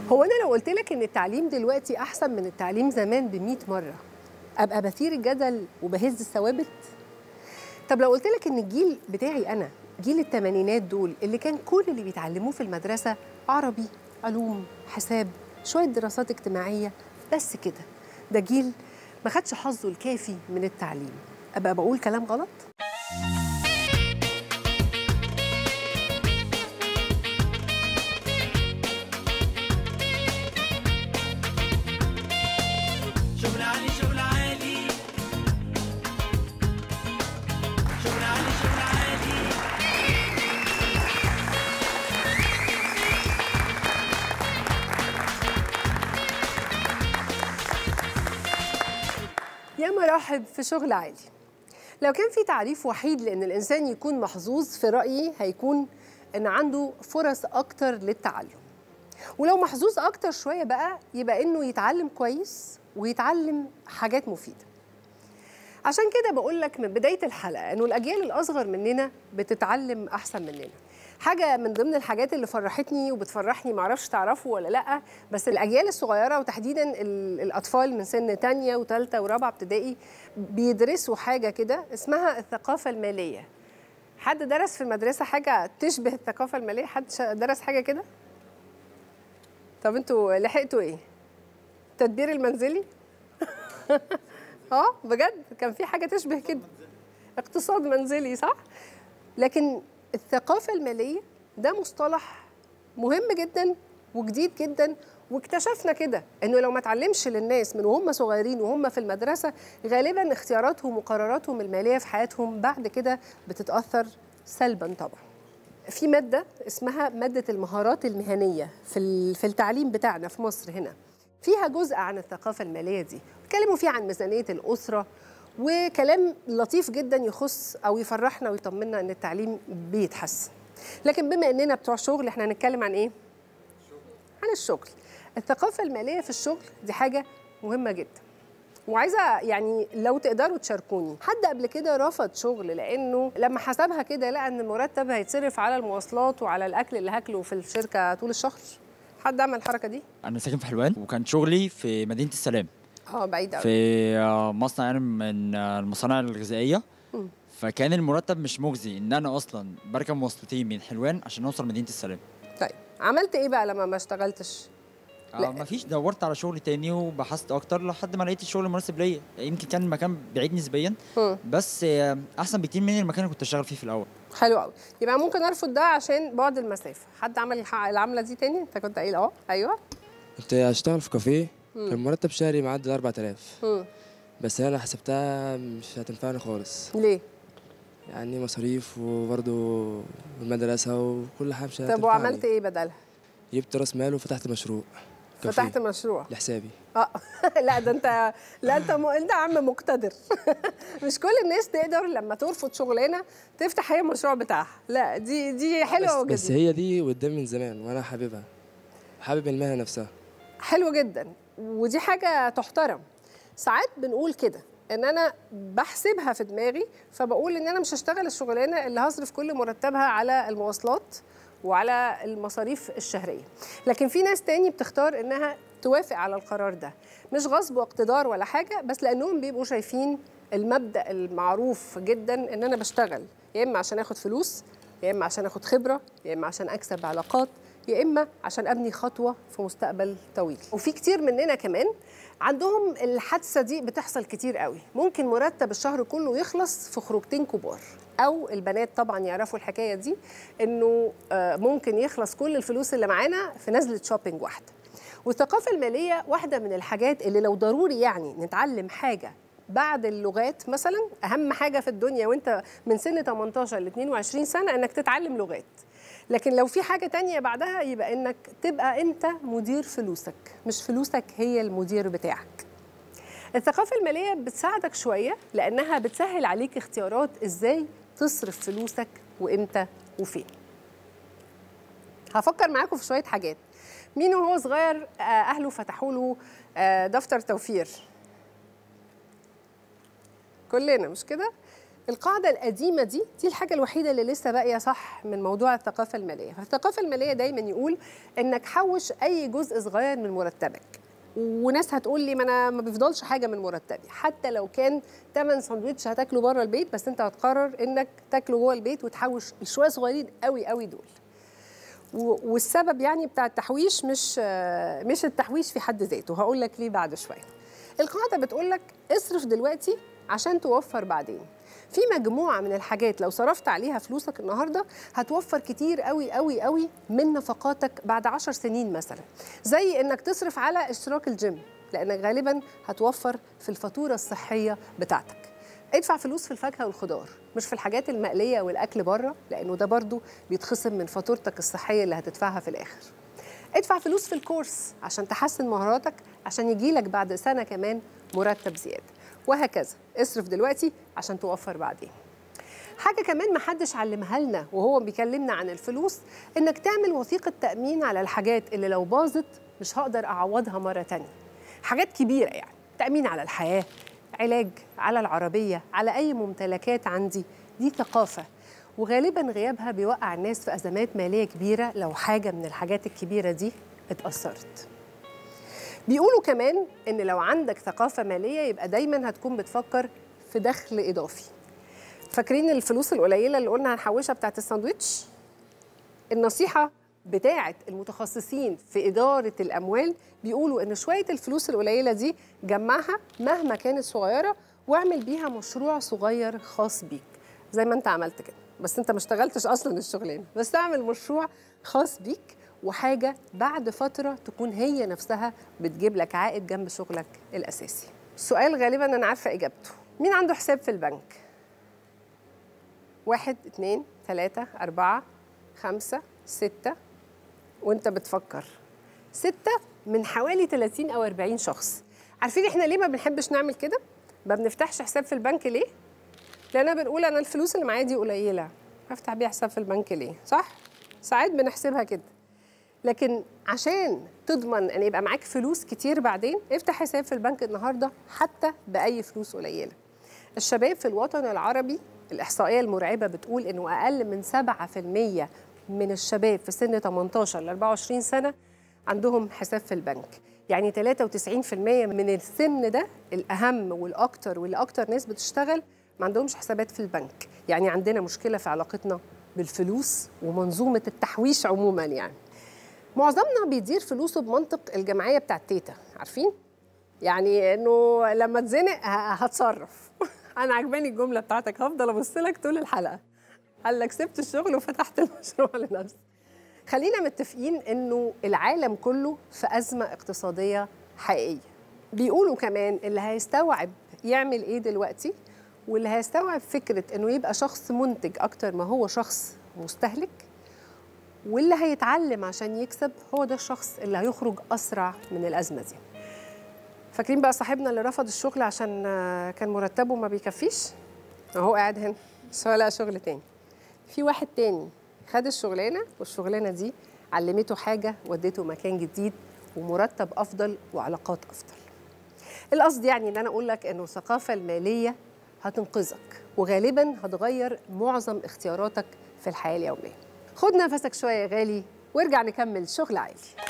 هو انا لو قلت لك ان التعليم دلوقتي احسن من التعليم زمان ب 100 مره ابقى بثير الجدل وبهز الثوابت طب لو قلت لك ان الجيل بتاعي انا جيل الثمانينات دول اللي كان كل اللي بيتعلموه في المدرسه عربي علوم حساب شويه دراسات اجتماعيه بس كده ده جيل ما خدش حظه الكافي من التعليم ابقى بقول كلام غلط شغل عالي شغل عالي شغل عالي شغل عالي يا مراحب في شغل عالي لو كان في تعريف وحيد لان الانسان يكون محظوظ في رايي هيكون ان عنده فرص اكتر للتعلم ولو محظوظ اكتر شويه بقى يبقى انه يتعلم كويس ويتعلم حاجات مفيده عشان كده بقول لك من بدايه الحلقه انه الاجيال الاصغر مننا بتتعلم احسن مننا حاجه من ضمن الحاجات اللي فرحتني وبتفرحني معرفش تعرفوا ولا لا بس الاجيال الصغيره وتحديدا ال- الاطفال من سن تانية وثالثه ورابعه ابتدائي بيدرسوا حاجه كده اسمها الثقافه الماليه حد درس في المدرسه حاجه تشبه الثقافه الماليه حد شا- درس حاجه كده طب انتوا لحقتوا ايه التدبير المنزلي اه بجد كان في حاجه تشبه كده اقتصاد منزلي صح لكن الثقافه الماليه ده مصطلح مهم جدا وجديد جدا واكتشفنا كده انه لو ما اتعلمش للناس من وهم صغيرين وهم في المدرسه غالبا اختياراتهم وقراراتهم الماليه في حياتهم بعد كده بتتاثر سلبا طبعا في ماده اسمها ماده المهارات المهنيه في ال- في التعليم بتاعنا في مصر هنا فيها جزء عن الثقافه الماليه دي اتكلموا فيه عن ميزانيه الاسره وكلام لطيف جدا يخص او يفرحنا ويطمنا ان التعليم بيتحسن لكن بما اننا بتوع شغل احنا هنتكلم عن ايه عن الشغل الثقافه الماليه في الشغل دي حاجه مهمه جدا وعايزه يعني لو تقدروا تشاركوني حد قبل كده رفض شغل لانه لما حسبها كده لقى ان المرتب هيتصرف على المواصلات وعلى الاكل اللي هاكله في الشركه طول الشهر حد عمل الحركه دي انا ساكن في حلوان وكان شغلي في مدينه السلام اه بعيد قوي في آه، مصنع يعني من آه، المصانع الغذائيه مم. فكان المرتب مش مجزي ان انا اصلا بركب مواصلتين من حلوان عشان اوصل مدينه السلام طيب عملت ايه بقى لما ما اشتغلتش لا. آه مفيش دورت على شغل تاني وبحثت اكتر لحد ما لقيت الشغل المناسب ليا يمكن كان المكان بعيد نسبيا مم. بس آه، احسن بكتير من المكان اللي كنت اشتغل فيه في الاول حلو قوي يبقى ممكن ارفض ده عشان بعد المسافه حد عمل الح- العمله دي تاني انت كنت قايل اه ايوه كنت اشتغل في كافيه مم. كان مرتب شهري معدي 4000 مم. بس انا حسبتها مش هتنفعني خالص ليه يعني مصاريف وبرضه المدرسة وكل حاجة مش طب هتنفعني. وعملت ايه بدلها جبت راس مال وفتحت مشروع كافيه فتحت مشروع لحسابي اه لا ده انت لا انت م... انت عم مقتدر مش كل الناس تقدر لما ترفض شغلانه تفتح هي المشروع بتاعها لا دي دي حلوه بس, بس وجميله هي دي قدامي من زمان وانا حاببها حابب المهنة نفسها حلو جدا ودي حاجه تحترم ساعات بنقول كده ان انا بحسبها في دماغي فبقول ان انا مش هشتغل الشغلانه اللي هصرف كل مرتبها على المواصلات وعلى المصاريف الشهريه لكن في ناس تاني بتختار انها توافق على القرار ده مش غصب واقتدار ولا حاجه بس لانهم بيبقوا شايفين المبدا المعروف جدا ان انا بشتغل يا اما عشان اخد فلوس يا اما عشان اخد خبره يا اما عشان اكسب علاقات يا اما عشان ابني خطوه في مستقبل طويل وفي كتير مننا كمان عندهم الحادثه دي بتحصل كتير قوي ممكن مرتب الشهر كله يخلص في خروجتين كبار او البنات طبعا يعرفوا الحكايه دي انه آه، ممكن يخلص كل الفلوس اللي معانا في نزله شوبينج واحده والثقافه الماليه واحده من الحاجات اللي لو ضروري يعني نتعلم حاجه بعد اللغات مثلا اهم حاجه في الدنيا وانت من سن 18 ل 22 سنه انك تتعلم لغات لكن لو في حاجه تانية بعدها يبقى انك تبقى انت مدير فلوسك مش فلوسك هي المدير بتاعك الثقافه الماليه بتساعدك شويه لانها بتسهل عليك اختيارات ازاي تصرف فلوسك وامتى وفين هفكر معاكم في شويه حاجات مين وهو صغير آه، اهله فتحوا له آه، دفتر توفير كلنا مش كده القاعدة القديمة دي دي الحاجة الوحيدة اللي لسه باقية صح من موضوع الثقافة المالية فالثقافة المالية دايما يقول انك حوش اي جزء صغير من مرتبك وناس هتقول لي ما انا ما بيفضلش حاجه من مرتبي حتى لو كان 8 ساندوتش هتاكله بره البيت بس انت هتقرر انك تاكله جوه البيت وتحوش الشويه صغيرين قوي قوي دول و- والسبب يعني بتاع التحويش مش آه، مش التحويش في حد ذاته هقول لك ليه بعد شويه القاعده بتقول لك اصرف دلوقتي عشان توفر بعدين في مجموعه من الحاجات لو صرفت عليها فلوسك النهارده هتوفر كتير قوي قوي قوي من نفقاتك بعد عشر سنين مثلا زي انك تصرف على اشتراك الجيم لانك غالبا هتوفر في الفاتوره الصحيه بتاعتك ادفع فلوس في الفاكهه والخضار مش في الحاجات المقليه والاكل بره لانه ده برضو بيتخصم من فاتورتك الصحيه اللي هتدفعها في الاخر ادفع فلوس في الكورس عشان تحسن مهاراتك عشان يجيلك بعد سنه كمان مرتب زياده وهكذا اصرف دلوقتي عشان توفر بعدين حاجه كمان محدش علمها لنا وهو بيكلمنا عن الفلوس انك تعمل وثيقه تامين على الحاجات اللي لو باظت مش هقدر اعوضها مره تانية حاجات كبيره يعني تامين على الحياه علاج على العربيه على اي ممتلكات عندي دي ثقافه وغالبا غيابها بيوقع الناس في ازمات ماليه كبيره لو حاجه من الحاجات الكبيره دي اتاثرت بيقولوا كمان ان لو عندك ثقافه ماليه يبقى دايما هتكون بتفكر في دخل اضافي فاكرين الفلوس القليله اللي قلنا هنحوشها بتاعت الساندوتش النصيحه بتاعه المتخصصين في اداره الاموال بيقولوا ان شويه الفلوس القليله دي جمعها مهما كانت صغيره واعمل بيها مشروع صغير خاص بيك زي ما انت عملت كده بس انت ما اشتغلتش اصلا الشغلانه بس اعمل مشروع خاص بيك وحاجه بعد فتره تكون هي نفسها بتجيب لك عائد جنب شغلك الاساسي السؤال غالبا انا عارفه اجابته مين عنده حساب في البنك واحد اتنين تلاتة أربعة خمسة ستة وانت بتفكر ستة من حوالي 30 أو 40 شخص عارفين احنا ليه ما بنحبش نعمل كده؟ ما بنفتحش حساب في البنك ليه؟ لأننا بنقول أنا الفلوس اللي معايا دي قليلة هفتح بيها حساب في البنك ليه؟ صح؟ ساعات بنحسبها كده لكن عشان تضمن ان يبقى معاك فلوس كتير بعدين افتح حساب في البنك النهارده حتى باي فلوس قليله الشباب في الوطن العربي الاحصائيه المرعبه بتقول انه اقل من 7% من الشباب في سن 18 ل 24 سنه عندهم حساب في البنك يعني 93% من السن ده الاهم والاكتر واللي اكتر ناس بتشتغل ما عندهمش حسابات في البنك يعني عندنا مشكله في علاقتنا بالفلوس ومنظومه التحويش عموما يعني معظمنا بيدير فلوسه بمنطق الجمعيه بتاعت تيتا عارفين يعني انه لما اتزنق ه- هتصرف انا عجباني الجمله بتاعتك هفضل ابص لك طول الحلقه قال لك سبت الشغل وفتحت المشروع لنفسي خلينا متفقين انه العالم كله في ازمه اقتصاديه حقيقيه بيقولوا كمان اللي هيستوعب يعمل ايه دلوقتي واللي هيستوعب فكره انه يبقى شخص منتج اكتر ما هو شخص مستهلك واللي هيتعلم عشان يكسب هو ده الشخص اللي هيخرج اسرع من الازمه دي فاكرين بقى صاحبنا اللي رفض الشغل عشان آه، كان مرتبه ما بيكفيش اهو قاعد هنا بس هو لقى شغل تاني في واحد تاني خد الشغلانه والشغلانه دي علمته حاجه ودته مكان جديد ومرتب افضل وعلاقات افضل القصد يعني ان انا اقول لك انه الثقافه الماليه هتنقذك وغالبا هتغير معظم اختياراتك في الحياه اليوميه خد نفسك شويه يا غالي وارجع نكمل شغل عالي